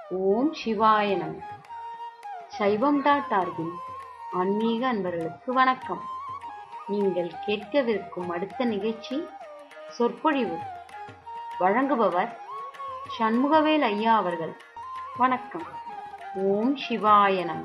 ஓம் சிவாய நம சைவம் டாட் ஆர்கின் ஆன்மீக அன்பர்களுக்கு வணக்கம் நீங்கள் கேட்கவிருக்கும் அடுத்த நிகழ்ச்சி சொற்பொழிவு வழங்குபவர் சண்முகவேல் ஐயா அவர்கள் வணக்கம் ஓம் சிவாய நம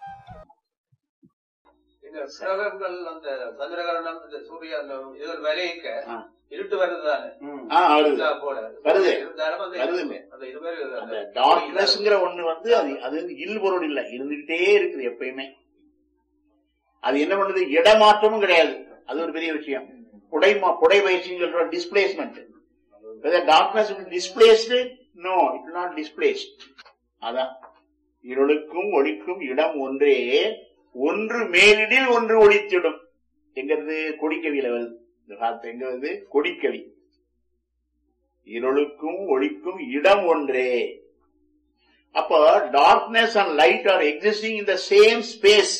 இந்த கிரகங்கள் அந்த சந்திரகரணம் இந்த சூரிய அந்த இதில் விளைவிக்க ஆ. இருட்டு வருதுதானே ஆ, வருது இருந்தா போல வருது. இருந்தாலும் அந்த வருதுங்க. அந்த இது மாதிரி அந்த அந்த டார்க்னஸ்ங்கிற ஒண்ணு வந்து அது அது வந்து இல்பொருள் இல்ல இருந்துகிட்டே இருக்குது எப்பயுமே அது என்ன பண்ணுது இடமாற்றமும் கிடையாது அது ஒரு பெரிய விஷயம் புடை மா- புடை பயிற்சின்னு சொல்ற displacement darkness displaced no it not displaced அதான் இருளுக்கும் ஒளிக்கும் இடம் ஒன்றே ஒன்று மேலிடில் ஒன்று ஒளித்திடும் எங்கிறது கொடிக்கவியில வருது இந்த வார்த்தை எங்க வருது கொடிக்கவி இருளுக்கும் ஒளிக்கும் இடம் ஒன்றே அப்போ darkness and light are existing in the same space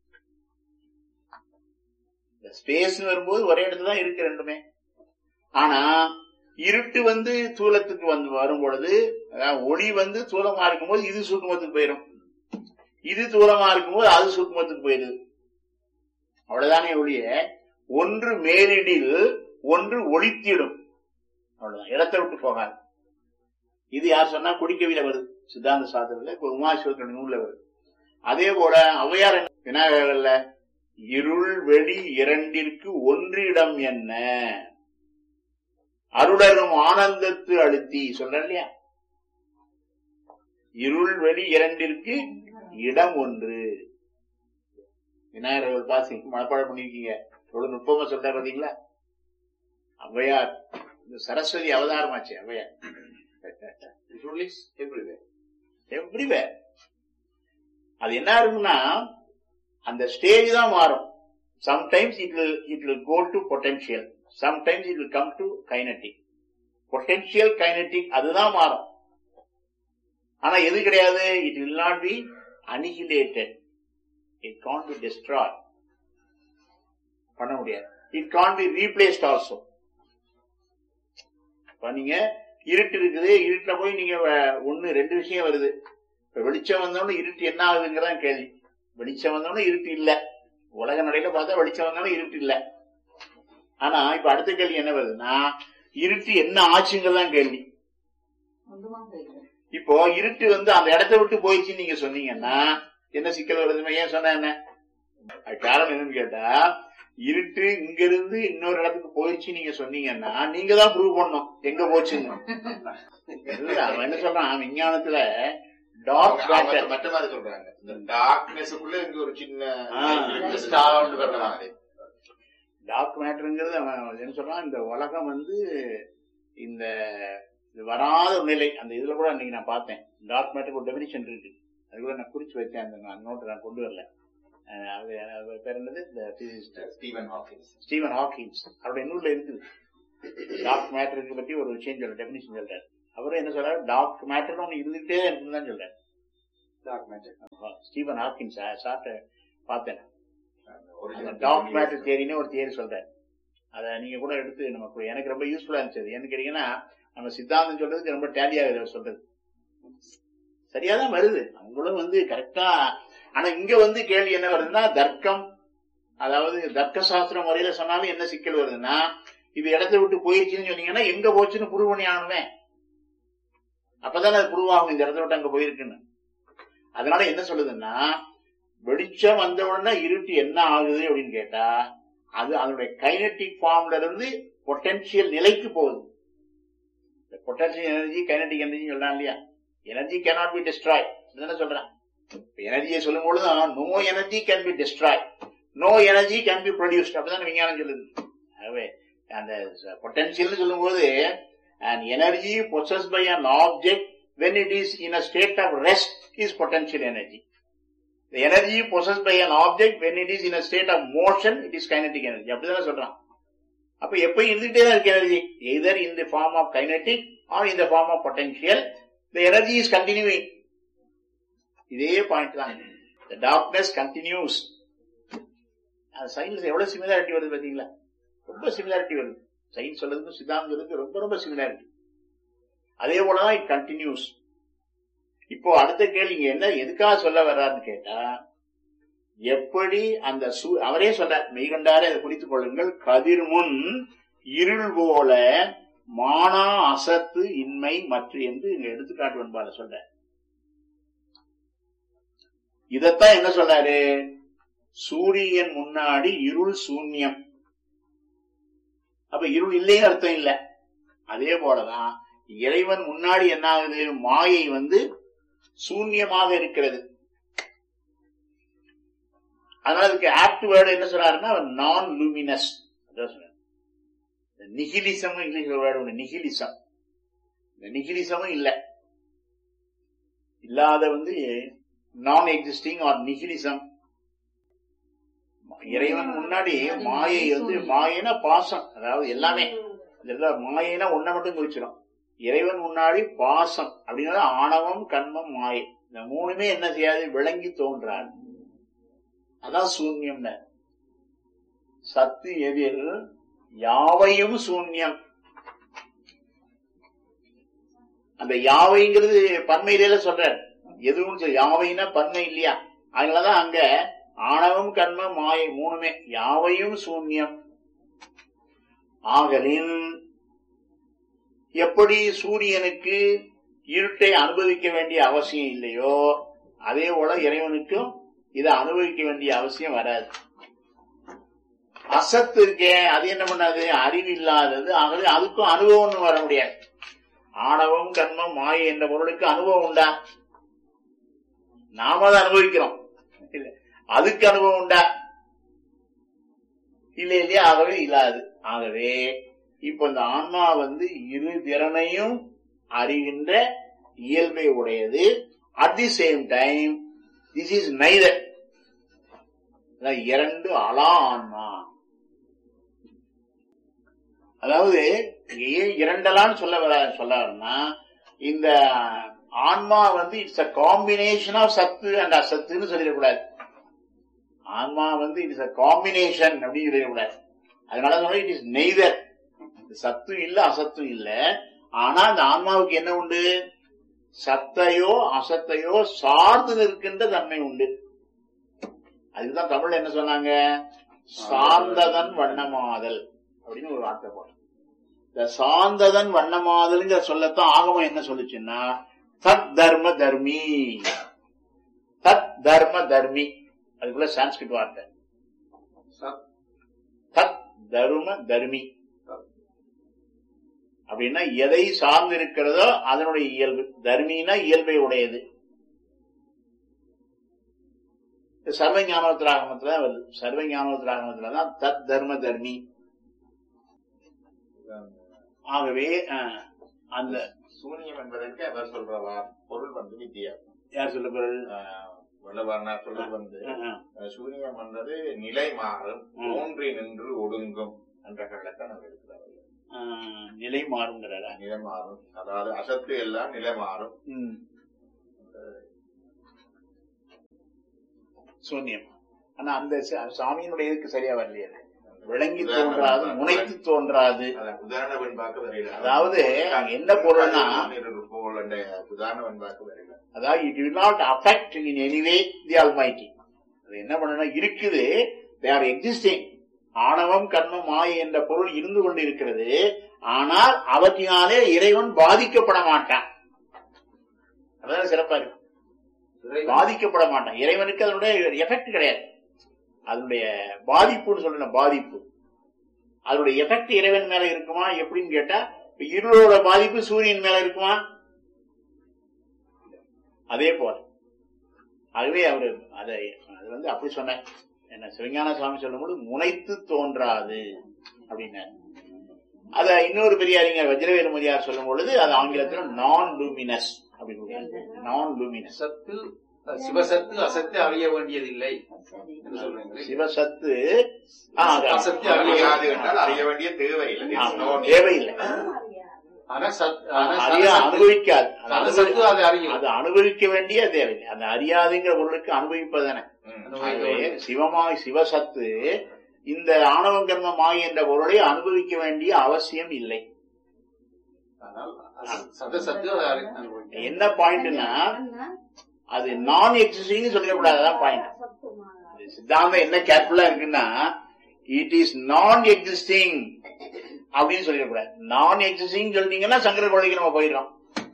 space வரும்போது ஒரே இடத்துல தான் இருக்கு ரெண்டுமே ஆனா இருட்டு வந்து தூலத்துக்கு வந்து வரும் பொழுது அதாவது ஒளி வந்து தூலமா இருக்கும்போது இது சூக்குமத்துக்கு போயிடும் இது தூலமா இருக்கும்போது அது சூக்குமத்துக்கு போயிடுது அவ்வளவுதானே ஒளிய ஒன்று மேலிடில் ஒன்று ஒளித்திடும் அவ்வளவுதான் இடத்தை விட்டு போகாது இது யார் சொன்னா குடிக்கவில வருது சித்தாந்த சாஸ்திரத்துல இப்ப உமாசிவத்தின் நூல்ல வருது அதே போல ஔவையார் என்ன விநாயகர்ல இருள் வெளி இரண்டிற்கு ஒன்றிடம் என்ன அருளரும் ஆனந்தத்து அழுத்தி சொல்ற இல்லையா இருள் வெளி இரண்டிற்கு இடம் ஒன்று விநாயகர் பாசி மனப்பாடம் பண்ணிருக்கீங்க எவ்வளவு நுட்பமா சொல்ற பாத்தீங்களா ஔவையார் இது சரஸ்வதி அவதாரமாச்சு ஔவையார் everywhere. எவ்ரிவேர் அது என்ன இருக்குன்னா அந்த ஸ்டேஜ் தான் மாறும் sometimes it will it will go to potential sometimes it will come to kinetic potential kinetic அதுதான் மாறும் ஆனா எது கிடையாது it will not be annihilated it can be destroy பண்ண முடியாது it can be replaced also இப்ப நீங்க இருட்டு இருக்குது இருட்டுல போய் நீங்க வ- ஒண்ணு ரெண்டு விஷயம் வருது இப்ப வெளிச்சம் வந்தோடனே இருட்டு என்ன ஆகுதுங்கிறதான் கேள்வி வெளிச்சம் வந்தோடனே இருட்டு இல்ல உலக நடையில பார்த்தா வெளிச்சம் வந்தோடனே இருட்டு இல்ல ஆனா இப்ப அடுத்த கேள்வி என்ன வருதுன்னா இருட்டு என்ன ஆச்சுங்கிறதான் கேள்வி இப்போ இருட்டு வந்து அந்த இடத்தை விட்டு போயிடுச்சுன்னு நீங்க சொன்னீங்கன்னா என்ன சிக்கல் வருதுன்னா ஏன் சொன்ன என்ன அது காரணம் என்னன்னு கேட்டா இருட்டு இங்க இருந்து இன்னொரு இடத்துக்கு போயிடுச்சு நீங்க சொன்னீங்கன்னா நீங்க தான் ப்ரூவ் பண்ணணும் எங்க போச்சுன்னு இல்ல, அவன் என்ன சொல்றான் விஞ்ஞானத்துல டார்க் அவங்க மேட்டர் மற்ற மாதிரி சொல்றாங்க இந்த டார்க்னஸ்க்குள்ள இங்க ஒரு சின்ன ஆ. ஸ்டார் வர்ற மாதிரி டார்க் மேட்டருங்கிறது அவன் என்ன சொல்றான் இந்த உலகம் வந்து இந்த இது வராத ஒரு நிலை அந்த இதுல கூட அன்னைக்கு நான் பார்த்தேன் டார்க் மேட்டருக்கு ஒரு டெபினிஷன் இருக்கு அது கூட நான் குறிச்சு வச்சேன் அந்த நோட்டை நான் கொண்டு வரல அஹ் அது அது பேர் என்னது இந்த physicist. Steven Hawkins Steven Hawkins அவருடைய நூல்ல இருக்குது டார்க் மேட்டருக்கு பத்தி ஒரு விஷயம் சொல்ற டெபினிஷன் சொல்றாரு அவரும் என்ன சொல்றாரு டார்க் மேட்டர் ஒண்ணு இருந்துகிட்டே இருக்குன்னு தான் சொல்றாரு ஸ்டீவன் ஹாக்கின்ஸ் சாப்பிட்ட பார்த்தேன் அந்த டார்க் மேட்டர் தியரின்னு ஒரு தியரி சொல்றாரு அதை நீங்க கூட எடுத்து நமக்கு எனக்கு ரொம்ப யூஸ்ஃபுல்லா இருந்துச்சு அது. ஏன்னு கேட்டீங்கன்னா நம்ம சித்தாந்தம் சொல்றதுக்கு ரொம்ப டேலி ஆகுது அவர் சொல்றது சரியாதான் வருது அவங்களும் வந்து கரெக்டா ஆனா இங்க வந்து கேள்வி என்ன வருதுன்னா தர்க்கம் அதாவது தர்க்க சாஸ்திர முறையில சொன்னாலும் என்ன சிக்கல் வருதுன்னா இது இடத்தை விட்டு போயிருச்சுன்னு சொன்னீங்கன்னா எங்க போச்சுன்னு ப்ரூவ் பண்ணி ஆகணுமே அப்பதானே அது ப்ரூவ் ஆகும் இந்த இடத்த விட்டு அங்க போயிருக்குன்னு அதனால என்ன சொல்லுதுன்னா வெளிச்சம் வந்த உடனே இருட்டு என்ன ஆகுது அப்படின்னு கேட்டா அது அதனுடைய கைனட்டிக் ஃபார்ம்ல இருந்து பொட்டன்ஷியல் நிலைக்கு போகுது பொட்டன்ஷியல் எனர்ஜி கைனட்டிக் எனர்ஜி சொல்றான் இல்லையா எனர்ஜி cannot பி டிஸ்ட்ராய் என்ன சொல்றான் எனர்ஜியை சொல்லும் பொழுது no energy can be destroy no energy can be produced அப்படிதான் விஞ்ஞானம் சொல்லுது ஆகவே அந்த பொட்டன்ஷியல் சொல்லும்போது an energy possessed by an object when it is in a state of rest is potential energy the energy possessed by an object when it is in a state of motion it is kinetic energy அப்படிதானே சொல்றான் அப்ப எப்ப இருந்துட்டே தான் இருக்கு energy either in the form of kinetic or in the form of potential the energy is continuing இதே point தான் the darkness continues அது சயின்ஸ் எவ்வளவு சிமிலாரிட்டி வருது பாத்தீங்களா ரொம்ப சிமிலாரிட்டி வருது சயின்ஸ் சொல்றதுக்கும் சித்தாந்தம் சொல்றதுக்கு ரொம்ப ரொம்ப சிமிலாரிட்டி அதே போலதான் இட் கண்டினியூஸ் இப்போ அடுத்த கேள்வி இங்க என்ன எதுக்காக சொல்ல வர்றாருன்னு கேட்டா எப்படி அந்த சூ அவரே சொல்றார் மெய்கண்டாரே அதை குறித்துக் கொள்ளுங்கள் கதிர் முன் இருள் போல மானா அசத்து இன்மை மற்ற என்று இங்க எடுத்துக்காட்டு என்பார சொல்ற இதத்தான் என்ன சொல்றாரு சூரியன் முன்னாடி இருள் சூன்யம் அப்ப இருள் இல்லையே அர்த்தம் இல்ல அதே போலதான் இறைவன் முன்னாடி என்ன ஆகுது மாயை வந்து சூன்யமாக இருக்கிறது அதனால அதுக்கு ஆப்ட் வேர்டு என்ன சொல்றாருன்னா நான் லூமினஸ் நிகிலிசம் இங்கிலீஷ்ல வேர்டு ஒண்ணு நிகிலிசம் இந்த நிகிலிசமும் இல்ல இல்லாத வந்து நான் எக்ஸிஸ்டிங் ஆர் நிகிலிசம் இறைவன் முன்னாடி மாயை வந்து மாயைனா பாசம் அதாவது எல்லாமே இதெல்லாம் மாயைனா ஒன்ன மட்டும் குறிச்சிடும் இறைவன் முன்னாடி பாசம் அப்படின்னா ஆணவம் கண்மம் மாயை இந்த மூணுமே என்ன செய்யாது விளங்கி தோன்றாது அதான் சூன்யம்னு சத்து எதிர் யாவையும் சூன்யம் அந்த யாவைங்கிறது பன்மையில சொல்றார் எதுவும் சொல்ல யாவைன்னா பன்மை இல்லையா அதனாலதான் அங்க ஆணவம் கண்மம் மாயை மூணுமே யாவையும் சூன்யம் ஆகலின் எப்படி சூரியனுக்கு இருட்டை அனுபவிக்க வேண்டிய அவசியம் இல்லையோ அதே போல இறைவனுக்கும் இதை அனுபவிக்க வேண்டிய அவசியம் வராது அசத்து இருக்கே அது என்ன பண்ணாது அறிவு இல்லாதது ஆகவே அதுக்கும் அனுபவம்னு வர முடியாது ஆணவம் கண்மம் மாயை என்ற பொருளுக்கு அனுபவம் உண்டா நாம அதை அனுபவிக்கிறோம் இல்ல அதுக்கு அனுபவம் உண்டா இல்ல இல்லையா ஆகவே இல்லாது ஆகவே இப்ப இந்த ஆன்மா வந்து இரு திறனையும் அறிகின்ற இயல்பை உடையது at the same time this is neither இரண்டு அலா ஆன்மா அதாவது ஏன் இரண்டலான்னு சொல்ல வர சொல்ல வரனா இந்த ஆன்மா வந்து இட்ஸ் அ காம்பினேஷன் ஆஃப் சத்து அண்ட் அசத்துன்னு சொல்லிடக்கூடாது ஆன்மா வந்து இட்ஸ் அ காம்பினேஷன் அப்படின்னு சொல்லிடக்கூடாது அதனால சொல்ல இட் இஸ் நெய்தர் சத்து இல்ல அசத்தும் இல்ல ஆனா அந்த ஆன்மாவுக்கு என்ன உண்டு சத்தையோ அசத்தையோ சார்ந்து நிற்கின்ற தன்மை உண்டு அதுக்குதான் தமிழ்ல என்ன சொன்னாங்க சார்ந்ததன் வண்ணமாதல் அப்படின்னு ஒரு வார்த்தை போடும் இந்த சார்ந்ததன் வண்ணமாதல்ங்கிற சொல்லத்தான் ஆகமம் என்ன சொல்லுச்சுன்னா தத் தர்ம தர்மி தத் தர்ம தர்மி அதுக்குள்ள சான்ஸ்கிரிட் வார்த்தை சத் தத் தரும தர்மி அப்படின்னா எதை சார்ந்து இருக்கிறதோ அதனுடைய இயல்பு தர்மினா இயல்பை உடையது சர்வ ஞானோத்திராகமத்துல வருது சர்வ ஞானோத்திராகமத்துல தான் தத் தர்ம தர்மி ஆகவே அஹ், அந்த சூன்யம் என்பதற்கு அவர் சொல்ற வா- பொருள் வந்து வித்தியாசம் யார் சொல்ல பொருள் ஆஹ் வள்ளுவர்னார் சொல்றது வந்து அஹ், அஹ். அஹ் சூன்யம் என்றது நிலை மாறும் ம். தோன்றி நின்று ஒடுங்கும் என்ற கள்ளத்தான் அவர் இருக்கிறார் அஹ், நிலை மாறுங்கிறாரா நிலை மாறும் அதாவது அசத்து எல்லாம் நிலை மாறும் ம். சூன்யம் ஆனா அந்த சா- சாமியினுடைய இதுக்கு சரியா வரலையே அது. விளங்கி தோன்றாது முனைத்து தோன்றாது அதான் உதாரண வெண்பாக்கு வரையில அதாவது அங்க என்ன பொருள்னா போல் என்ற உதாரண வெண்பாக்கு வரையில அதாவது it will not affect in anyway the almighty அது என்ன பண்ணணும் இருக்குது தே ஆர் எக்ஸிஸ்டிங் ஆணவம் கர்மம் மாயை என்ற பொருள் இருந்து கொண்டு இருக்கிறது ஆனால் அவற்றினாலே இறைவன் பாதிக்கப்பட மாட்டான் அதான் சிறப்பா இருக்கு இறைவன் பாதிக்கப்பட மாட்டான் இறைவனுக்கு அதனுடைய எஃபெக்ட் கிடையாது அதனுடைய பாதிப்புன்னு சொல்லணும் பாதிப்பு அதனுடைய எஃபெக்ட் இறைவன் மேல இருக்குமா எப்படின்னு கேட்டா இப்ப இருளோட பாதிப்பு சூரியன் மேல இருக்குமா அதே போல ஆகவே அவரு அதை அது வந்து அப்படி சொன்னார் என்ன சிவஞான சுவாமி சொல்லும்போது முனைத்து தோன்றாது அப்படின்னாரு அத இன்னொரு பெரிய அறிஞர் வஜ்ரவேலு மதியார் சொல்லும் பொழுது அது ஆங்கிலத்தில் நான் லூமினஸ் அப்படின்னு நான் லூமினஸ் சத்து அஹ் சிவசத்து அசத்து அறிய வேண்டியதில்லை என்று சொல்றீங்களே சிவசத்து ஆ, அது அசத்து அறியாது என்றால் அறிய வேண்டிய தேவையில்லை ஆ, There is no need. தேவையில்லை ஆனா சத் ஆனா அறிய சத்து- அனுபவிக்காது அது சத்து அனுபவி- அதை அறியும் அது அனுபவிக்க வேண்டிய தேவையில்லை அந்த அறியாதுங்கிற பொருளுக்கு அனுபவிப்பதானே ம். ஆகவே சிவமாய் சிவசத்து இந்த ஆணவம் கர்ம மாய் என்ற பொருளை அனுபவிக்க வேண்டிய அவசியம் இல்லை ஆனால் அச- சத சத்து அதை அறி- அனுபவிக்கும். என்ன பாயிண்ட்னா அது நான் எக்ஸிஸ்டிங் சொல்லிடக்கூடாது அதான் பாயிண்ட் சித்தாந்தம் என்ன கேர்ஃபுல்லா இருக்குன்னா இட் இஸ் நான் எக்ஸிஸ்டிங் அப்படின்னு சொல்லிடக்கூடாது நான் எக்ஸிஸ்டிங் சொல்லிட்டீங்கன்னா சங்கர கொள்ளைக்கு நம்ம போயிடுறோம்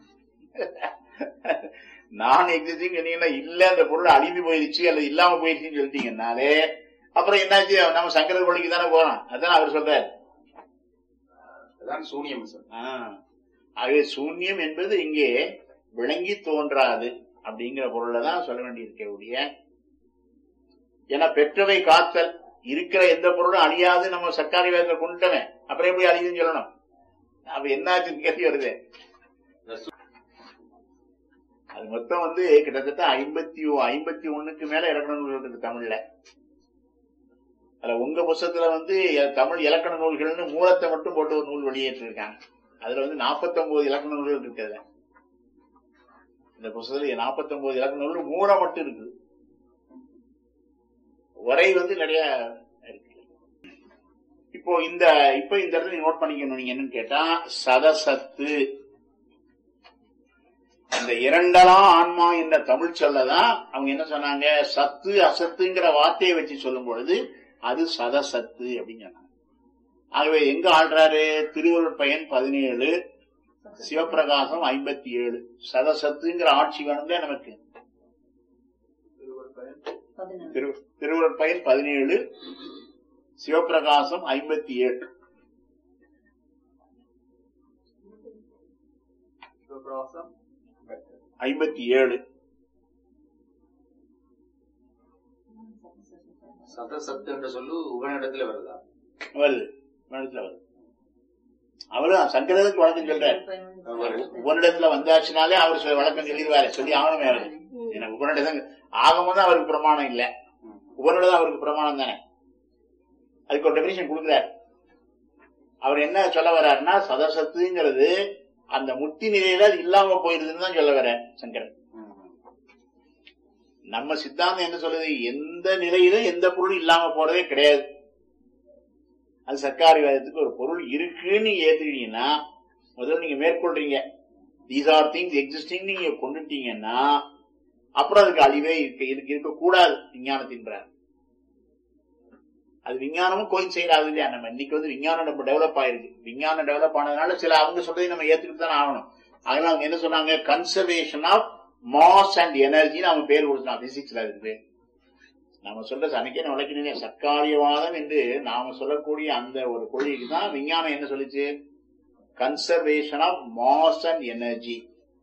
நான் எக்ஸிஸ்டிங் சொன்னீங்கன்னா இல்ல அந்த பொருள் அழிந்து போயிடுச்சு அல்லது இல்லாம போயிடுச்சுன்னு சொல்லிட்டீங்கன்னாலே அப்புறம் என்னாச்சு நம்ம சங்கர கொள்ளைக்கு தானே போறோம் அதான் அவர் சொல்றாரு அதான் சூனியம் சார் ஆ. ஆகவே சூன்யம் என்பது இங்கே விளங்கி தோன்றாது அப்படிங்கிற பொருளை தான் சொல்ல வேண்டியிருக்க ஒழிய ஏன்னா பெற்றவை காத்தல் இருக்கிற எந்த பொருளும் அழியாது நம்ம சர்க்காரி வேதத்தை கொண்டுட்டவன் அப்புறம் எப்படி அழியுதுன்னு சொல்லணும் அப்ப என்னாச்சுன்னு கேள்வி வருது அது மொத்தம் வந்து கிட்டத்தட்ட ஐம்பத்தி ஐம்பத்தி ஒண்ணுக்கு மேல இலக்கண நூல்கள் இருக்கு தமிழ்ல அதுல உங்க புஸ்தகத்துல வந்து எ- தமிழ் இலக்கண நூல்கள்னு மூலத்தை மட்டும் போட்டு ஒரு நூல் வெளியேற்றிருக்காங்க அதுல வந்து 49 இலக்கண நூல்கள் இருக்கு அதுல. இந்த புஸ்தகத்துல 49 இலக்கண நூல்கள் மூலம் மட்டும் இருக்குது உரை வந்து நிறைய இருக்கு இப்போ இந்த இப்போ இந்த இடத்துல நோட் பண்ணிக்கணும் நீங்க என்னன்னு கேட்டா சதசத்து அந்த இரண்டலாம் ஆன்மா என்ற தமிழ் சொல்லதான் அவங்க என்ன சொன்னாங்க சத்து அசத்துங்கிற வார்த்தையை வச்சு சொல்லும் பொழுது அது சதசத்து அப்படின்னு சொன்னாங்க ஆகவே எங்க ஆள்றாரு திருவள்ளுவர் பயன் பதினேழு சிவபிரகாசம் ஐம்பத்தி ஏழு சதசத்துங்கிற ஆட்சி வேணும்ல நமக்கு திரு திருவள்ளுவர் பயன் பதினேழு சிவபிரகாசம் ஐம்பத்தி ஏழு ஐம்பத்தி ஏழு சதசத்து என்ற சொல்லு உபனிடத்துல வருதா வருது வருடத்துல வருது அவரும் சங்கரதுக்கு வழக்கம் சொல்றாரு உபனிடத்துல வந்தாச்சுனாலே அவர் சொ- வழக்கம் சொல்லிடுவாரு சொல்லி ஆகணுமே அவரு எனக்கு உபனிடம் ஆகமும் தான் அவருக்கு பிரமாணம் இல்ல உபனிடம் தான் அவருக்கு பிரமாணம் தானே அதுக்கு ஒரு டெபினிஷன் கொடுக்குறாரு அவர் என்ன சொல்ல வர்றாருன்னா சதசத்துங்கிறது அந்த முத்தி நிலையில அது இல்லாம போயிருதுன்னு தான் சொல்ல வர சங்கரன் நம்ம சித்தாந்தம் என்ன சொல்லுது எந்த நிலையிலும் எந்த பொருளும் இல்லாம போறதே கிடையாது அது சர்க்காரி வேதத்துக்கு ஒரு பொருள் இருக்குன்னு நீங்க ஏத்துக்கிட்டீங்கன்னா முதல்ல நீங்க மேற்கொள்றீங்க தீஸ் ஆர் திங்ஸ் எக்ஸிஸ்டிங் நீங்க கொண்டுட்டீங்கன்னா அப்புறம் அதுக்கு அழிவே இருக்க இருக்க இருக்கக்கூடாது விஞ்ஞானத்தின்றார் அது விஞ்ஞானமும் கோயில் செய்யறாது இல்லையா நம்ம இன்னைக்கு வந்து விஞ்ஞானம் நம்ம டெவலப் ஆயிருக்கு விஞ்ஞானம் டெவலப் ஆனதுனால சில அவங்க சொல்றதை நம்ம ஏத்துக்கிட்டு தானே ஆகணும் அதனால அவங்க என்ன சொன்னாங்க கன்சர்வேஷன் ஆஃப் மாஸ் அண்ட் எனர்ஜின்னு அவங்க பேர் கொடுத்தான் பிசிக்ஸ்ல அதுக்கு பேர் நாம சொல்ற அன்னைக்கே உழைக்கணும் சர்க்காரியவாதம் என்று நாம சொல்லக்கூடிய அந்த ஒரு கொள்கைக்கு தான் விஞ்ஞானம் என்ன சொல்லுச்சு conservation of mass and energy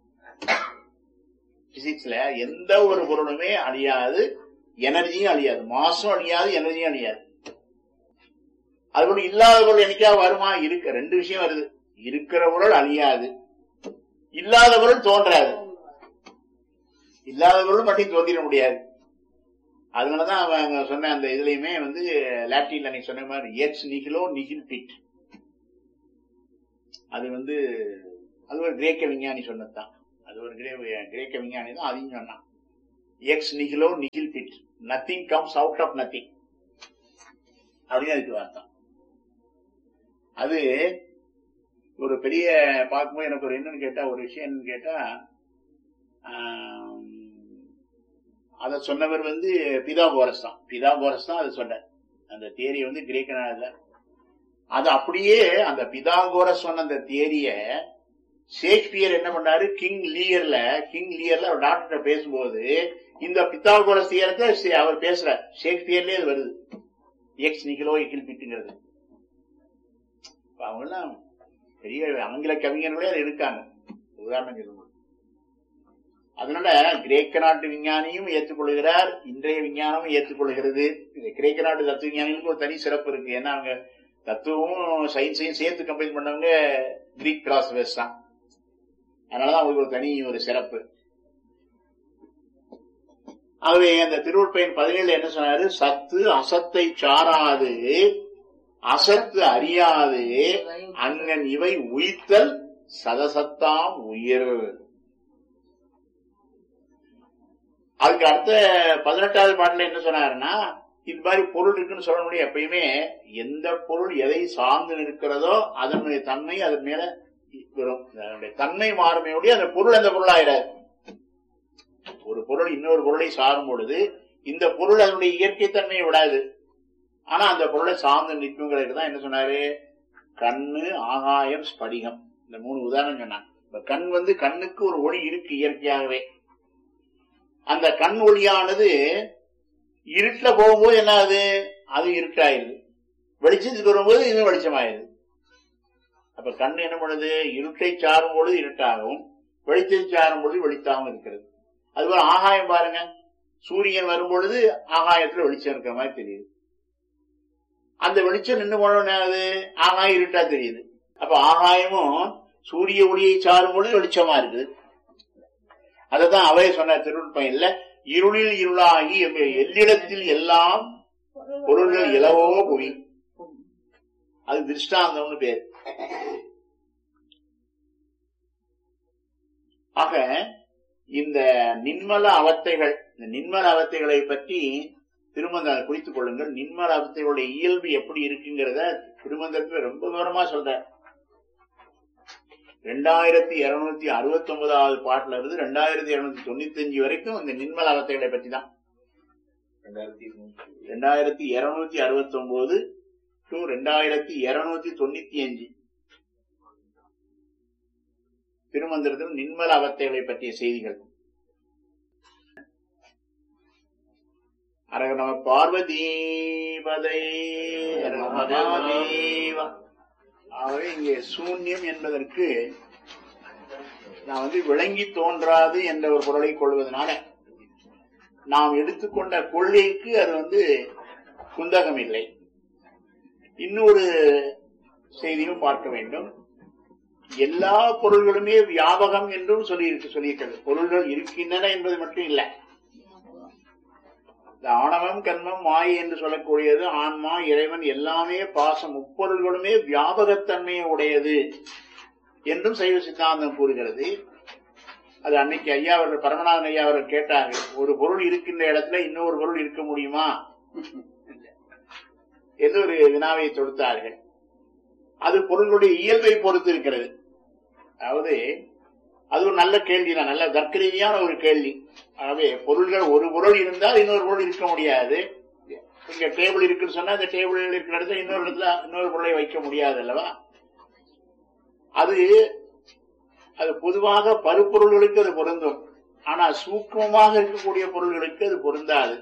பிசிக்ஸ்ல எந்த ஒரு பொருளுமே அழியாது எனர்ஜியும் அழியாது மாசும் அழியாது எனர்ஜியும் அழியாது அது கூட இல்லாத பொருள் என்னைக்கா வருமா இருக்கு ரெண்டு விஷயம் வருது இருக்கிற பொருள் அழியாது இல்லாத பொருள் தோன்றாது இல்லாத பொருள் மட்டும் தோன்றிட முடியாது அதனாலதான் அவங்க சொன்ன அந்த இதுலயுமே வந்து லாட்டின்ல நீ சொன்ன மாதிரி எக்ஸ் நிகிலோ நிகில் பிட் அது வந்து அது ஒரு கிரேக்க விஞ்ஞானி சொன்னதுதான் அது ஒரு கிரே- கிரேக்க விஞ்ஞானி தான் அதையும் சொன்னான் எக்ஸ் நிகிலோ நிகில் பிட் nothing comes out of nothing அப்படின்னு அதுக்கு அர்த்தம் அது ஒரு பெரிய பார்க்கும்போது எனக்கு ஒரு என்னன்னு கேட்டா ஒரு விஷயம் என்னன்னு கேட்டா ஆம், அத சொன்னவர் வந்து பிதாகோரஸ் தான் பிதாகோரஸ் தான் அதை சொன்னார் அந்த தியரி வந்து கிரேக்க நாடுல அது அப்படியே அந்த பிதாகோரஸ் சொன்ன அந்த தியரிய ஷேக்ஸ்பியர் என்ன பண்ணாரு கிங் லீயர்ல கிங் லீயர்ல அவர் டாக்டர் பேசும்போது இந்த பித்தாகோரஸ் தியரத்தை சே- அவர் பேசுறார் ஷேக்ஸ்பியர்லயே அது வருது எக்ஸ் நிகிலோ எக்கில் பிட்டுங்கிறது இப்ப அவங்கெல்லாம் பெரிய ஆங்கில கவிஞர்களே அது இருக்காங்க உதாரணம் சொல்லும்போது அதனால கிரேக்க நாட்டு விஞ்ஞானியும் ஏற்றுக்கொள்கிறார் இன்றைய விஞ்ஞானமும் ஏற்றுக்கொள்கிறது இந்த கிரேக்க நாட்டு தத்துவ விஞ்ஞானிகளுக்கு ஒரு தனி சிறப்பு இருக்கு ஏன்னா அவங்க தத்துவமும் சயின்ஸையும் சேர்த்து கம்பைன் பண்ணவங்க கிரீக் பிலாசபர்ஸ் தான் அதனாலதான் அவங்களுக்கு ஒரு தனி ஒரு சிறப்பு ஆகவே அந்த திருவுட்பயன் பதினேழு என்ன சொன்னாரு சத்து அசத்தை சாராது அசத்து அறியாது அங்கன் இவை உயிர்த்தல் சதசத்தாம் உயிர் அதுக்கு அடுத்த பதினெட்டாவது பாட்டுல என்ன சொன்னாருன்னா இது மாதிரி பொருள் இருக்குன்னு சொல்ல முடியும் எப்பயுமே எந்த பொருள் எதை சார்ந்து நிற்கிறதோ அதனுடைய தன்மை அதன் மேல வரும் அதனுடைய தன்மை மாறுமையோடைய அந்த பொருள் அந்த பொருள் ஆயிடாது ஒரு பொருள் இன்னொரு பொருளை சாரும் பொழுது இந்த பொருள் அதனுடைய இயற்கை தன்மையை விடாது ஆனா அந்த பொருளை சார்ந்து நிற்குங்கிறதுக்கு தான் என்ன சொன்னாரு கண்ணு ஆகாயம் ஸ்படிகம் இந்த மூணு உதாரணம் சொன்னாங்க இப்ப கண் வந்து கண்ணுக்கு ஒரு ஒளி இருக்கு இயற்கையாகவே அந்த கண் ஒளியானது இருட்டுல போகும்போது என்ன ஆகுது அது இருட்டாயிருது வெளிச்சத்துக்கு வரும்போது இன்னும் வெளிச்சமாயிருது அப்ப கண் என்ன பண்ணுது இருட்டை சாரும் பொழுது இருட்டாகவும் வெளிச்சத்தை சாரும் பொழுது வெளித்தாகவும் இருக்கிறது அதுபோல ஆகாயம் பாருங்க சூரியன் வரும் பொழுது ஆகாயத்துல வெளிச்சம் இருக்கிற மாதிரி தெரியுது அந்த வெளிச்சம் நின்று போனோன்னு ஆகுது ஆகாயம் இருட்டா தெரியுது அப்ப ஆகாயமும் சூரிய ஒளியை சாரும் பொழுது வெளிச்சமா இருக்குது அததான் அவைய சொன்ன திருநுட்பம் இருளில் இருளாகி எம்- எல்லிடத்தில் எல்லாம் பொருள்கள் இலவோ புவி அது திருஷ்டாந்தம்னு பேர் ஆக இந்த நின்மல அவத்தைகள் இந்த நின்மல அவத்தைகளை பற்றி திருமந்த குறித்துக் கொள்ளுங்கள் நின்மல அவத்தைகளுடைய இயல்பு எப்படி இருக்குங்கிறத திருமந்தத்துல ரொம்ப விவரமா சொல்ற ரெண்டாயிரத்தி இருநூத்தி அறுபத்தி ஒன்பதாவது பாட்டுல இருந்து ரெண்டாயிரத்தி இருநூத்தி தொண்ணூத்தி அஞ்சு வரைக்கும் இந்த நின்மல அவத்தைகளை பற்றி தான் ரெண்டாயிரத்தி இருநூத்தி ரெண்டாயிரத்தி இருநூத்தி அறுபத்தி ஒன்பது டு ரெண்டாயிரத்தி இருநூத்தி தொண்ணூத்தி அஞ்சு திருமந்திரத்தில் நின்மல அவத்தைகளை பற்றிய செய்திகள் அரக நம பார்வதீபதை மகாதேவா ஆகவே இங்கே சூன்யம் என்பதற்கு நான் வந்து விளங்கி தோன்றாது என்ற ஒரு பொருளை கொள்வதனால நாம் எடுத்துக்கொண்ட கொள்கைக்கு அது வந்து குந்தகம் இல்லை இன்னொரு செய்தியும் பார்க்க வேண்டும் எல்லா பொருள்களுமே வியாபகம் என்றும் சொல்லி சொல்லியிருக்கிறது பொருள்கள் இருக்கின்றன என்பது மட்டும் இல்லை இந்த ஆணவம் கண்மம் மாயை என்று சொல்லக்கூடியது ஆன்மா இறைவன் எல்லாமே பாசம் முப்பொருள்களுமே வியாபகத்தன்மையை உடையது என்றும் சைவ சித்தாந்தம் கூறுகிறது அது அன்னைக்கு ஐயா அவர்கள் பரமநாதன் ஐயா அவர்கள் கேட்டார்கள் ஒரு பொருள் இருக்கின்ற இடத்துல இன்னொரு பொருள் இருக்க முடியுமா என்று ஒரு வினாவை தொடுத்தார்கள் அது பொருளுடைய இயல்பை பொறுத்து இருக்கிறது அதாவது அது ஒரு நல்ல கேள்வி தான் நல்ல தர்க்க ரீதியான ஒரு கேள்வி ஆகவே பொருள்கள் ஒரு பொருள் இருந்தால் இன்னொரு பொருள் இருக்க முடியாது இங்க டேபிள் இருக்குன்னு சொன்னா அந்த டேபிள் இருக்கிற இடத்துல இன்னொரு இடத்துல இன்னொரு பொருளை வைக்க முடியாது அல்லவா அது அது பொதுவாக பருப்பொருள்களுக்கு அது பொருந்தும் ஆனா சூக்மமாக இருக்கக்கூடிய பொருள்களுக்கு அது பொருந்தாது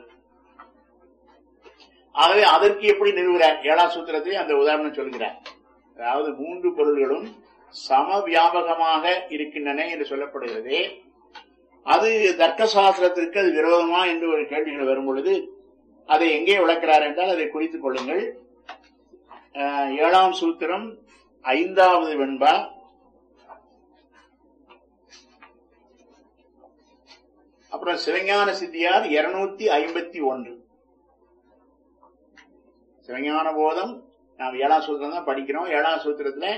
ஆகவே அதற்கு எப்படி நிறுவுகிறார் ஏழாம் சூத்திரத்தை அந்த உதாரணம் சொல்கிறார் அதாவது மூன்று பொருள்களும் சம வியாபகமாக இருக்கின்றன என்று சொல்லப்படுகிறது அது தர்க்க சாஸ்திரத்திற்கு அது விரோதமா என்று ஒரு கேள்விகள் வரும் பொழுது அதை எங்கே விளக்கிறார் என்றால் அதை குறித்துக் கொள்ளுங்கள் அஹ், ஏழாம் சூத்திரம் ஐந்தாவது வெண்பா அப்புறம் சிவஞான சித்தியார் இருநூத்தி ஐம்பத்தி ஒன்று சிவஞான போதம் நாம் ஏழாம் சூத்திரம் தான் படிக்கிறோம் ஏழாம் சூத்திரத்துல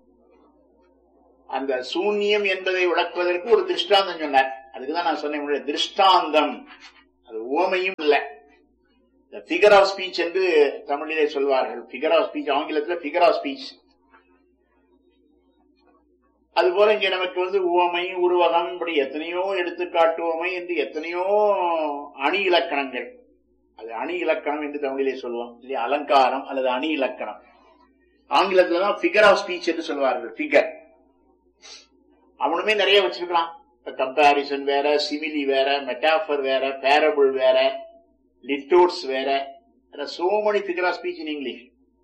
அந்த சூன்யம் என்பதை விளக்குவதற்கு ஒரு திருஷ்டாந்தம் சொன்னார் அதுக்குதான் நான் சொன்னேன் முன்னாடி, திருஷ்டாந்தம் அது உவமையும் இல்ல ஃபிகர் ஆஃப் ஸ்பீச் என்று தமிழிலே சொல்வார்கள் ஃபிகர் ஆஃப் ஸ்பீச் ஆங்கிலத்துல ஃபிகர் ஆஃப் ஸ்பீச் அதுபோல இங்க நமக்கு வந்து உவமை உருவகம் இப்படி எத்தனையோ எடுத்துக்காட்டுவமை என்று எத்தனையோ அணி இலக்கணங்கள் அது அணி இலக்கணம் என்று தமிழிலே சொல்லுவோம் இல்லையா அலங்காரம் அல்லது அணி இலக்கணம் ஆங்கிலத்துல தான் ஃபிகர் ஆஃப் ஸ்பீச் என்று சொல்வார்கள் ஃபிகர் அவனுமே நிறைய வச்சிருக்கலாம் கம்பாரிசன் வேற சிமிலி வேற மெட்டாஃபர் வேற பேரபிள் வேற லிட்டோட்ஸ் வேற so many figure of speech in English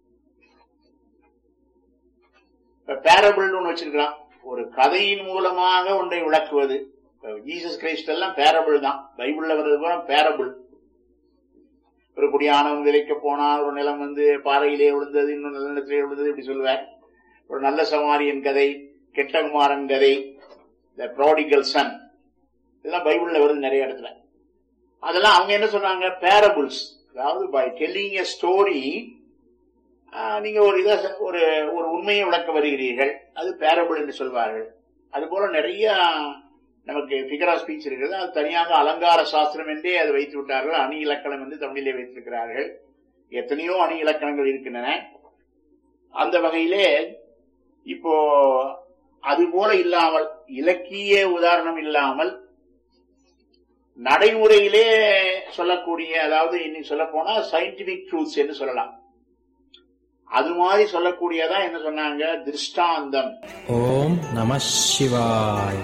பேரபிள்னு ஒண்ணு வச்சிருக்கலாம் ஒரு கதையின் மூலமாக ஒன்றை விளக்குவது ஜீசஸ் கிரைஸ்ட் எல்லாம் பேரபிள் தான் பைபிள்ல வர்றது பூரா பேரபிள் ஒரு குடியானவன் விதைக்க போனான் ஒரு நிலம் வந்து பாறையிலே விழுந்தது இன்னும் நல்ல நிலத்திலே விழுந்தது இப்படி சொல்லுவார் ஒரு நல்ல சமாரியன் கதை கெட்டகுமாரன் கதை த ப்ராடிகல் சன் இதெல்லாம் பைபிள்ல வருது நிறைய இடத்துல அதெல்லாம் அவங்க என்ன சொன்னாங்க பேரபிள்ஸ் அதாவது பை டெல்லிங் எ ஸ்டோரி நீங்க ஒரு இத ஒரு ஒரு உண்மையை விளக்க வருகிறீர்கள் அது பேரபிள் என்று சொல்வார்கள் அது போல நிறைய நமக்கு ஃபிகர் ஆஃப் ஸ்பீச் இருக்கிறது அது தனியாக அலங்கார சாஸ்திரம் என்றே அது வைத்து விட்டார்கள் அணி இலக்கணம் என்று தமிழிலே வைத்திருக்கிறார்கள் எத்தனையோ அணி இலக்கணங்கள் இருக்கின்றன அந்த வகையிலே இப்போ அது போல இல்லாமல் இலக்கிய உதாரணம் இல்லாமல் நடைமுறையிலே சொல்லக்கூடிய அதாவது இன்னைக்கு சொல்ல போனா சயின்டிபிக் ட்ரூத்ஸ் என்று சொல்லலாம் அது மாதிரி சொல்லக்கூடியதான் என்ன சொன்னாங்க திருஷ்டாந்தம் ஓம் நம சிவாய்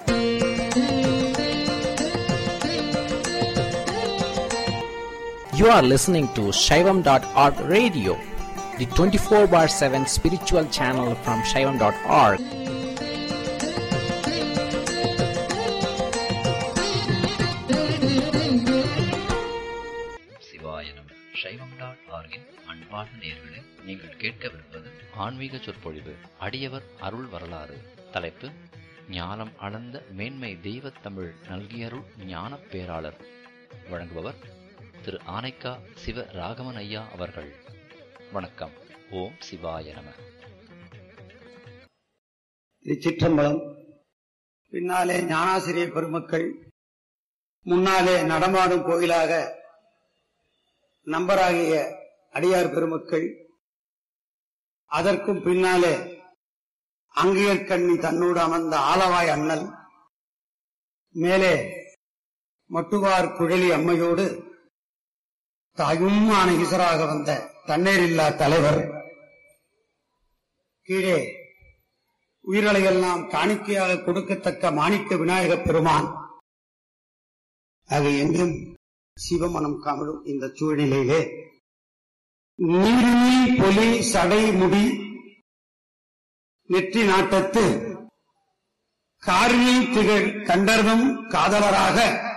You are listening to Shaivam.org radio, the 24 bar 7 spiritual channel from Shaivam.org. சிவாய நம சைவம் டாட் ஆர்கின் அன்பார்ந்த நேயர்களே நீங்கள் கேட்கவிருப்பது ஆன்மீக சொற்பொழிவு அடியவர் அருள் வரலாறு தலைப்பு ஞானம் அளந்த மேன்மை தெய்வத் தமிழ் நல்கியருள் ஞானப் பேராளர் வழங்குபவர் திரு ஆனைக்கா சிவ ராகவன் ஐயா அவர்கள் வணக்கம் ஓம் சிவாய நம திருச்சிற்றம்பலம் பின்னாலே ஞானாசிரிய பெருமக்கள் முன்னாலே நடமாடும் கோயிலாக நம்பராகிய அடியார் பெருமக்கள் அதற்கும் பின்னாலே அங்கியற்கண்ணி தன்னோடு அமர்ந்த ஆலவாய் அண்ணல் மேலே மட்டுவார் குழலி அம்மையோடு தாயும் ஆன ஈசராக வந்த தண்ணீரில்லா தலைவர் கீழே உயிர்களையெல்லாம் காணிக்கையாக கொடுக்கத்தக்க மாணிக்க விநாயகப் பெருமான் ஆக எங்கும் சிவமனம் காமலும் இந்த சூழ்நிலையிலே நீரினி பொலி சடை முடி நெற்றி நாட்டத்து காரினி திகழ் கண்டர்தம் காதலராக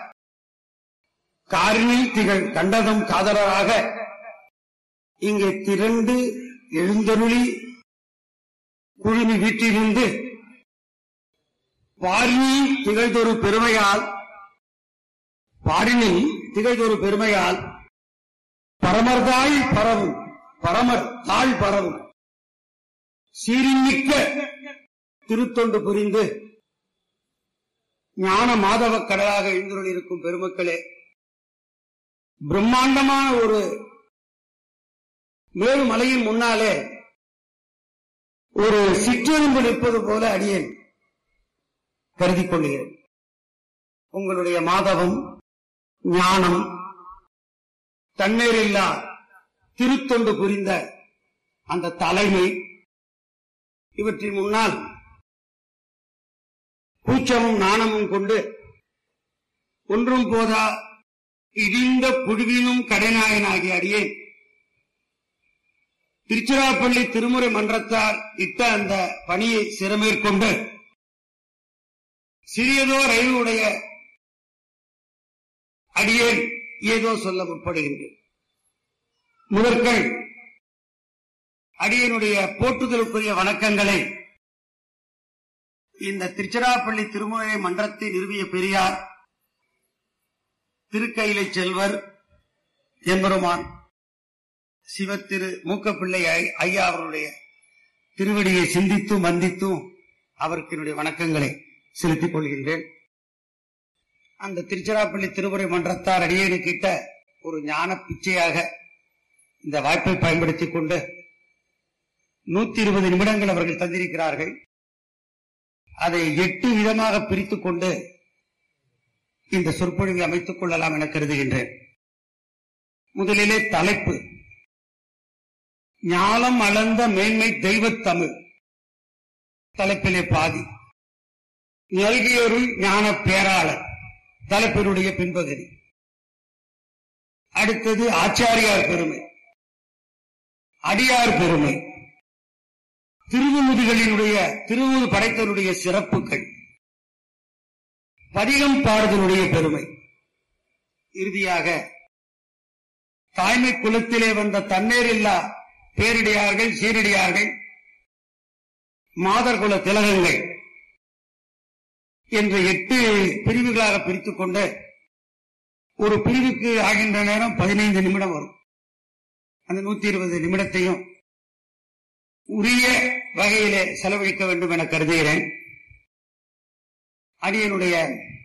காரினி திகழ் கண்டதும் காதலராக இங்கே திரண்டு எழுந்தருளி குழுமி வீட்டிலிருந்து பாரினி திகழ்தொரு பெருமையால் பாரினி திகழ்தொரு பெருமையால் பரமர்தாய் பரவும் பரமர் தாழ் பரவும் சீரிமிக்க திருத்தொண்டு புரிந்து ஞான மாதவ கடலாக எழுந்துள்ள இருக்கும் பெருமக்களே பிரம்மாண்டமான ஒரு மேலுமலையின் முன்னாலே ஒரு சிற்றெலும்பு நிற்பது போல அடியேன் கருதிக் கொள்கிறேன் உங்களுடைய மாதவம் ஞானம் தண்ணீரில்லா திருத்தொண்டு புரிந்த அந்த தலைமை இவற்றின் முன்னால் கூச்சமும் நாணமும் கொண்டு ஒன்றும் போதா இடிந்த புழுவினும் கடைநாயனாகிய அடியேன் திருச்சிராப்பள்ளி திருமுறை மன்றத்தார் இட்ட அந்த பணியை சிறமேற்கொண்டு சிறியதோ ரயிலுடைய அடியேன் ஏதோ சொல்ல முற்படுகின்றேன் முதற்கள் அடியனுடைய போற்றுதலுக்குரிய வணக்கங்களை இந்த திருச்சிராப்பள்ளி திருமுறை மன்றத்தை நிறுவிய பெரியார் திருக்கையிலை செல்வர் எம்பெருமான் சிவத்திரு மூக்கப்பிள்ளை ஐ- ஐயா அவருடைய திருவடியை சிந்தித்தும் வந்தித்தும் அவருக்கு என்னுடைய வணக்கங்களை செலுத்திக் கொள்கின்றேன் அந்த திருச்சிராப்பள்ளி திருமுறை மன்றத்தார் அடியேனுக்கிட்ட ஒரு ஞான பிச்சையாக இந்த வாய்ப்பை பயன்படுத்திக் கொண்டு நூத்தி இருபது நிமிடங்கள் அவர்கள் தந்திருக்கிறார்கள் அதை எட்டு விதமாக பிரித்துக் கொண்டு இந்த சொற்பொழிவை அமைத்துக் கொள்ளலாம் என கருதுகின்றேன் முதலிலே தலைப்பு ஞானம் அளந்த மேன்மை தெய்வத் தமிழ் தலைப்பிலே பாதி நல்கியருள் ஞான பேராளர் தலைப்பினுடைய பின்பகுதி அடுத்தது ஆச்சாரியார் பெருமை அடியார் பெருமை திருவுமுதிகளினுடைய திருவுது படைத்தனுடைய சிறப்புகள் பதிகம் பாடுதலுடைய பெருமை இறுதியாக தாய்மை குலத்திலே வந்த தண்ணீரில்லா பேரிடையார்கள் சீரடியார்கள் மாதர் குல திலகங்கள் என்ற எட்டு பிரிவுகளாக பிரித்துக் கொண்டு ஒரு பிரிவுக்கு ஆகின்ற நேரம் பதினைந்து நிமிடம் வரும் அந்த நூத்தி இருபது நிமிடத்தையும் உரிய வகையிலே செலவழிக்க வேண்டும் என கருதுகிறேன் அடியனுடைய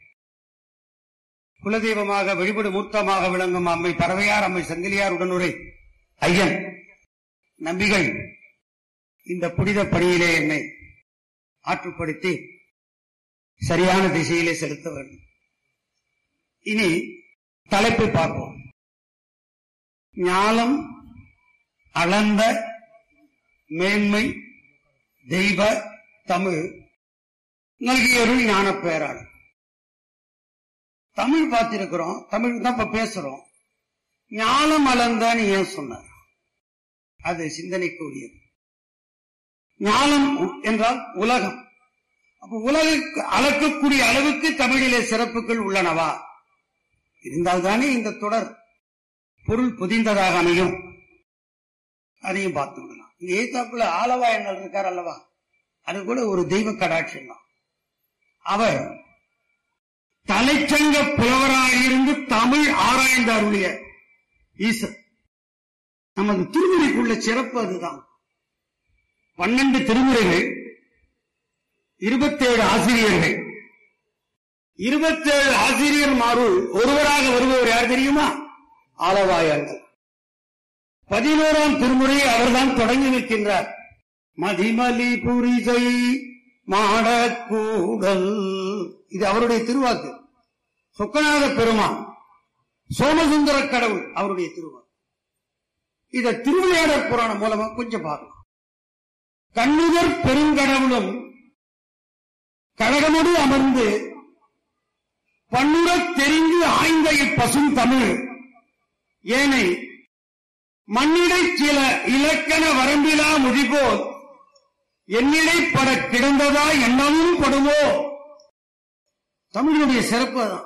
குலதெய்வமாக வழிபடு மூர்த்தமாக விளங்கும் அம்மை பறவையார் அம்மை சங்கிலியார் உடனுரை ஐயன் நம்பிகள் இந்த புனித பணியிலே என்னை ஆற்றுப்படுத்தி சரியான திசையிலே செலுத்த வேண்டும் இனி தலைப்பை பார்ப்போம் ஞானம் அளந்த மேன்மை தெய்வ தமிழ் நல்கியருள் ஞான பேராளர் தமிழ் பார்த்திருக்கிறோம் தமிழ் தான் இப்ப பேசுறோம் ஞானம் அளந்தான்னு ஏன் சொன்னார் அது சிந்தனைக்குரியது ஞானம் உ- என்றால் உலகம் அப்ப உலக அளக்கக்கூடிய அளவுக்கு தமிழிலே சிறப்புகள் உள்ளனவா இருந்தால்தானே இந்த தொடர் பொருள் புதிந்ததாக அமையும் அதையும் பார்த்து விடலாம் இங்க ஏத்தாப்புல ஆலவா எண்ணல் இருக்கார் அல்லவா அது கூட ஒரு தெய்வ கடாட்சியம் தான் அவர் தலைச்சங்க புலவராயிருந்து தமிழ் ஆராய்ந்து அருளிய ஈசர் நமது திருமுறைக்குள்ள சிறப்பு அதுதான் பன்னெண்டு திருமுறைகள் இருபத்தேழு ஆசிரியர்கள் இருபத்தேழு ஆசிரியர் மாறுள் ஒருவராக வருபவர் யார் தெரியுமா ஆலவாயார்கள் பதினோராம் திருமுறையை அவர்தான் தொடங்கி வைக்கின்றார் மதிமலி புரிசை மாடக்கூடல் இது அவருடைய திருவாக்கு சொக்கநாத பெருமான் சோமசுந்தர கடவுள் அவருடைய திருவாக்கு இத திருவிளையாடற் புராணம் மூலமா கொஞ்சம் பார்க்கலாம் கண்ணுதர் பெருங்கடவுளும் கழகமோடு அமர்ந்து பன்னுறத் தெரிந்து ஆய்ந்த இப்பசும் தமிழ் ஏனை மண்ணிடை சில இலக்கண வரம்பிலா முதிபோல் என்னிடை பட கிடந்ததா எண்ணமும் படுமோ தமிழுடைய சிறப்பு தான்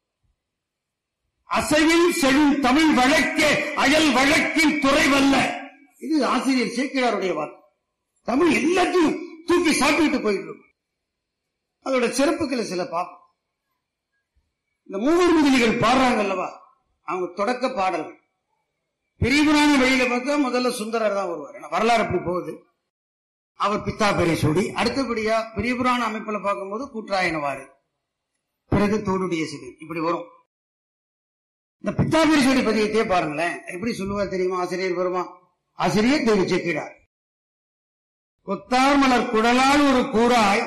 அசைவில் செழும் தமிழ் வழக்கே அயல் வழக்கின் துறைவல்ல இது ஆசிரியர் சேக்கிழாருடைய வாக்கு தமிழ் எல்லாத்தையும் தூக்கி சாப்பிட்டு போயிட்டு இருக்கும் அதோட சிறப்புகளை சில பார்ப்போம் இந்த மூவர் முதலிகள் பாடுறாங்க அல்லவா அவங்க தொடக்க பாடல்கள் பெரியபுராண வழியில பார்த்தா முதல்ல சுந்தரர் தான் வருவார் ஏன்னா வரலாறு அப்படி போகுது அவர் பித்தா பெரியசூடி அடுத்தபடியா பெரியபுராண அமைப்புல பார்க்கும்போது கூற்றாயனவாறு பிறகு தோடுடைய சிவன் இப்படி வரும் இந்த பித்தா பெரியசூடி பதியத்தையே பாருங்களேன் எப்படி சொல்லுவார் தெரியுமா ஆசிரியர் பெருமா ஆசிரியர் தேவி செக்கிடார் கொத்தார் மலர் குடலால் ஒரு கூறாய்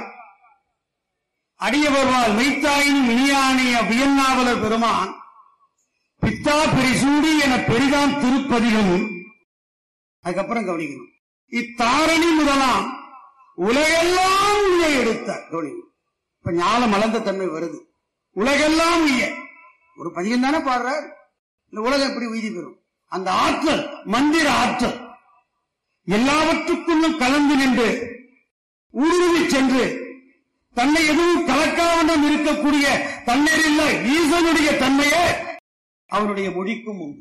அடியவர்வால் மெய்த்தாயின் இனியானிய வியன்னாவலர் பெருமான் பித்தா பெரிசூடி என பெரிதாம் திருப்பதிலும் அதுக்கப்புறம் கவனிக்கணும் இத்தாரணி முதலாம் உலகெல்லாம் உய எடுத்தார் கவனிக்கணும் இப்ப ஞானம் மலர்ந்த தன்மை வருது உலகெல்லாம் உய்ய ஒரு பதியம் தானே பாடுறார் இந்த உலகம் எப்படி உய்தி பெறும் அந்த ஆற்றல் மந்திர ஆற்றல் எல்லாவற்றுக்குள்ளும் கலந்து நின்று ஊடுருவி சென்று தன்னை எதுவும் கலக்காமல் இருக்கக்கூடிய தண்ணீரில்ல ஈசனுடைய தன்மையே அவருடைய மொழிக்கும் உண்டு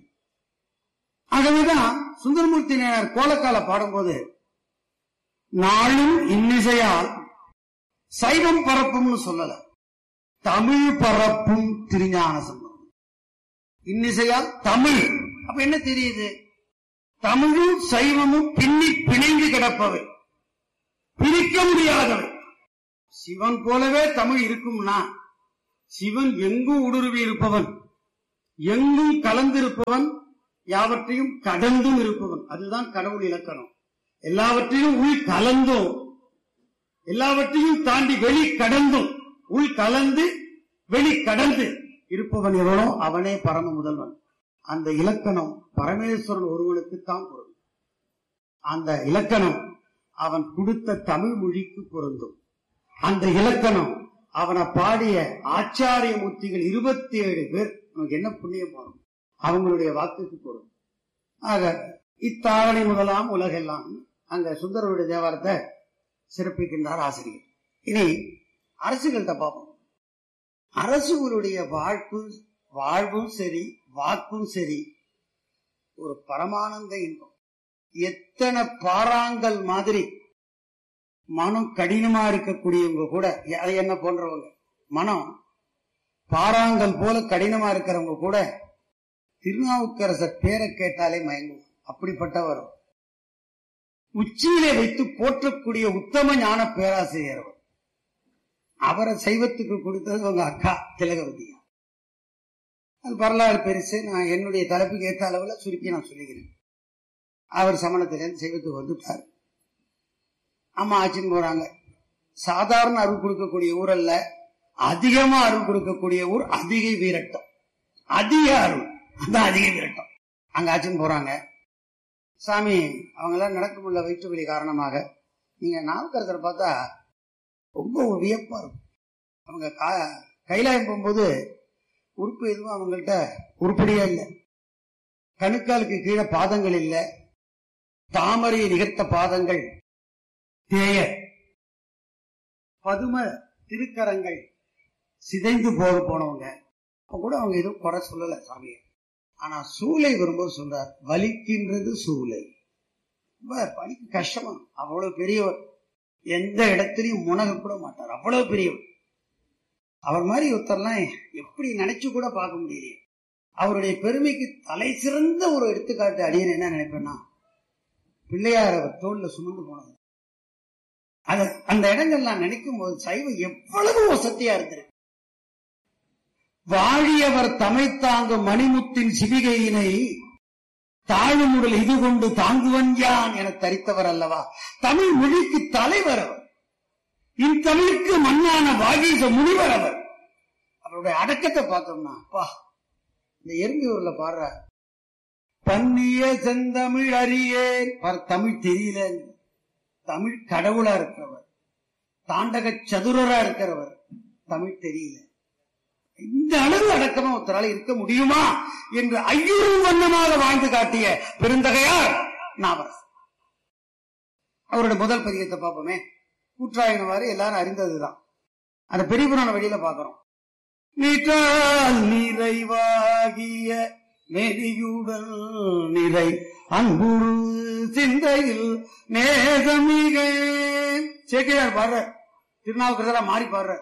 ஆகவேதான் சுந்தரமூர்த்தி நேர் கோலக்கால பாடும்போது நாளும் இன்னிசையால் சைவம் பரப்பும்னு சொல்லல தமிழ் பரப்பும் திருஞான சம்பவம் இன்னிசையால் தமிழ் அப்ப என்ன தெரியுது தமிழும் சைவமும் பின்னி பிணைந்து கிடப்பவை பிரிக்க முடியாதவை சிவன் போலவே தமிழ் இருக்கும்னா சிவன் எங்கும் ஊடுருவி இருப்பவன் எங்கும் கலந்திருப்பவன் யாவற்றையும் கடந்தும் இருப்பவன் அதுதான் கடவுள் இலக்கணம் எல்லாவற்றையும் உள் கலந்தும் எல்லாவற்றையும் தாண்டி வெளி கடந்தும் உள் கலந்து வெளி கடந்து இருப்பவன் எவனோ அவனே பரம முதல்வன் அந்த இலக்கணம் பரமேஸ்வரன் ஒருவனுக்குத்தான் பொருந்தும் அந்த இலக்கணம் அவன் கொடுத்த தமிழ் மொழிக்கு பொருந்தும் அந்த இலக்கணம் அவனை பாடிய ஆச்சாரிய மூர்த்திகள் இருபத்தி ஏழு பேர் நமக்கு என்ன புண்ணியம் வரும் அவங்களுடைய வாக்குக்கு பொருள் ஆக இத்தாரணை முதலாம் உலகெல்லாம் அங்க சுந்தரருடைய தேவாரத்தை சிறப்பிக்கின்றார் ஆசிரியர் இனி அரசுகள்கிட்ட பார்ப்போம் அரசுகளுடைய வாழ்ப்பு வாழ்வும் சரி வாக்கும் சரி ஒரு பரமானந்த இன்பம் எத்தனை பாறாங்கல் மாதிரி மனம் கடினமா இருக்கக்கூடியவங்க கூட அது என்ன போன்றவங்க மனம் பாறாங்கல் போல கடினமா இருக்கிறவங்க கூட திருநாவுக்கரசர் பேரை கேட்டாலே மயங்கும் அப்படிப்பட்டவர் உச்சியிலே வைத்து போற்றக்கூடிய உத்தம ஞான பேராசிரியர் அவர் அவரை சைவத்துக்கு கொடுத்தது உங்க அக்கா திலகவதியா அது வரலாறு பெருசு நான் என்னுடைய தலைப்புக்கு ஏற்ற அளவுல சுருக்கி நான் சொல்லிக்கிறேன் அவர் சமணத்திலிருந்து சைவத்துக்கு வந்துட்டார் அம்மா ஆச்சுன்னு போறாங்க சாதாரண அருள் கொடுக்கக்கூடிய ஊர் அல்ல அதிகமா அருள் கொடுக்கக்கூடிய ஊர் அதிகை வீரட்டம் அதிக அருள் அதான் அதிக விரட்டம் அங்க ஆச்சுன்னு போறாங்க சாமி அவங்க எல்லாம் நடக்க முடியல வயிற்று வலி காரணமாக நீங்க நாவுக்கரசரை பார்த்தா ரொம்ப ஒரு வியப்பா இருக்கும் அவங்க கா- கைலாயம் போகும்போது உறுப்பு எதுவும் அவங்கள்ட்ட உருப்படியே இல்லை கணுக்காலுக்கு கீழே பாதங்கள் இல்லை தாமரையை நிகர்த்த பாதங்கள் தேய பதும திருக்கரங்கள் சிதைந்து போக போனவங்க அப்ப கூட அவங்க எதுவும் குறை சொல்லல சாமியை ஆனா சூளை வரும்போது சொல்றார் வலிக்கின்றது சூளை ரொம்ப படிக்க கஷ்டமா அவ்வளவு பெரியவர் எந்த இடத்துலயும் முனக கூட மாட்டார் அவ்வளவு பெரியவர் அவர் மாதிரி ஒருத்தர்லாம் எப்படி நினைச்சு கூட பார்க்க முடியலையே அவருடைய பெருமைக்கு தலை சிறந்த ஒரு எடுத்துக்காட்டு அடியன் என்ன நினைப்பேன்னா பிள்ளையார் அவர் தோல்ல சுமந்து போனது அது அந்த இடங்கள்லாம் நினைக்கும் போது சைவம் எவ்வளவு வசதியா இருந்திருக்கு வாழியவர் தமைத்தாங்கும் மணிமுத்தின் சிவிகையினை தாழ்முடல் இது கொண்டு தாங்குவன் யான் என தரித்தவர் அல்லவா தமிழ் மொழிக்கு தலைவர் அவர் இத்தமிழுக்கு மண்ணான வாகீச முனிவர் அவர் அவருடைய அடக்கத்தை பார்த்தோம்னா அப்பா இந்த எறும்பியூர்ல பாடுற பன்னிய செந்தமிழ் அறியே பார் தமிழ் தெரியல தமிழ் கடவுளா இருக்கிறவர் தாண்டக சதுரரா இருக்கிறவர் தமிழ் தெரியல இந்த அளவு அடக்கமா ஒருத்தரால இருக்க முடியுமா என்று ஐயூறு வண்ணமாக வாழ்ந்து காட்டிய பெருந்தகையார் நாவரசர் அவருடைய முதல் பதிகத்தை பார்ப்போமே கூற்றாயினவாறு எல்லாரும் அறிந்ததுதான் அந்த பெரிய புராண வழியில பார்க்கிறோம் நீற்றால் நிறைவாகிய நெறியுடல் நிறை அன்புரு சிந்தையில் நேசமிக சேக்கிழார் பாடுற திருநாவுக்கரசெல்லாம் மாறி பாடுற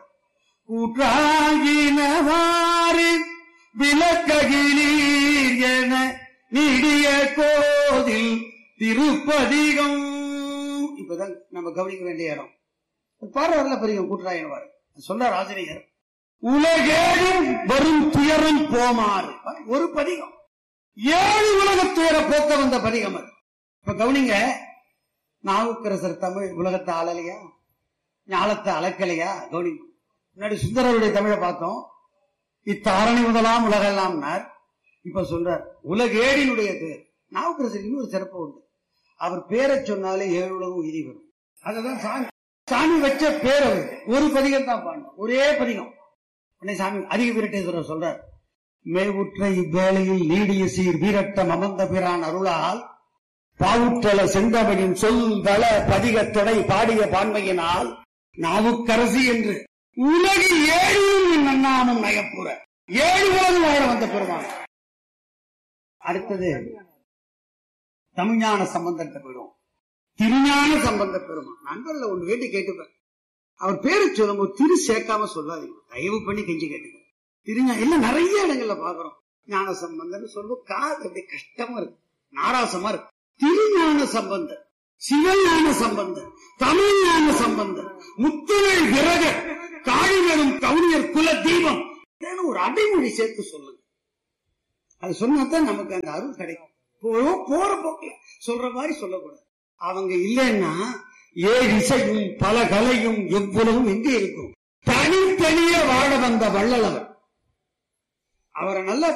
கூற்றாகினவாறு விளக்ககிலீர் என நீடிய கோதில் திருப்பதிகம் இப்பதான் நம்ம கவனிக்க வேண்டிய இடம் பாடுறாருல பெரிய கூற்றாயினவாறு சொல்றார் ஆசிரியர் உலகேழும் வரும் துயரம் போமாறு ஒரு பதிகம் ஏழு உலக துயர போக்க வந்த பதிகம் அது இப்ப கவனிங்க நாவுக்கரசர் தமிழ் உலகத்தை ஆளலையா ஞாலத்தை அளக்கலையா கவனிங்க முன்னாடி சுந்தரருடைய தமிழை பார்த்தோம் இத்தாரணி முதலாம் உலகெல்லாம்னார் இப்ப சொல்றார் உலகேடினுடைய பேர் நாவுக்கரசருக்கு இன்னொரு சிறப்பு உண்டு அவர் பேரை சொன்னாலே ஏழு உலகம் உயிரி வரும் அதுதான் சாமி சாமி வச்ச பேர் அவர் ஒரு பதிகம் தான் பாடணும் ஒரே பதிகம் உடனே சாமி அதிக வீரட்டேஸ்வரர் சொல்றார் மேவுற்ற இவ்வேளையில் நீடிய சீர் வீரட்டம் அமர்ந்த பிரான் அருளால் பாவுற்றல செந்தமையின் சொல் தள பதிக தொடை பாடிய பான்மையினால் நாவுக்கரசி என்று உலகு ஏழும் நன்னாமும் நயப்புற ஏழு உலகம் வாழ வந்த பெருமான் அடுத்தது தமிழ்ஞான சம்பந்தத்தை போயிடும் திருஞான சம்பந்த பெருமான் நண்பர்ல ஒன்று வேண்டி கேட்டுப்பேன் அவர் பேரை சொல்லும்போது திரு சேர்க்காம சொல்லாதீங்க தயவு பண்ணி கெஞ்சி கேட்டுங்க திருஞா இல்ல நிறைய இடங்கள்ல பாக்குறோம் ஞான சம்பந்தம் சொல்லுவோம் காது அப்படி கஷ்டமா இருக்கு நாராசமா இருக்கு திருஞான சம்பந்தர் சிவஞான சம்பந்தர் தமிழ்ஞான சம்பந்தர் முத்துவேல் விரக காழிவரும் கவுனியர் குல தீபம் ஏன்னு ஒரு அடைமொழி சேர்த்து சொல்லுங்க அது சொன்னாதான் நமக்கு அந்த அருள் கிடைக்கும் போறோம் போற போக்குல சொல்ற மாதிரி சொல்லக்கூடாது அவங்க இல்லைன்னா ஏழு இசையும் பல கலையும் எவ்வளவும் எங்கே இருக்கும் தனித்தனியே வாழ வந்த வள்ளல் அவர் அவரை நல்லா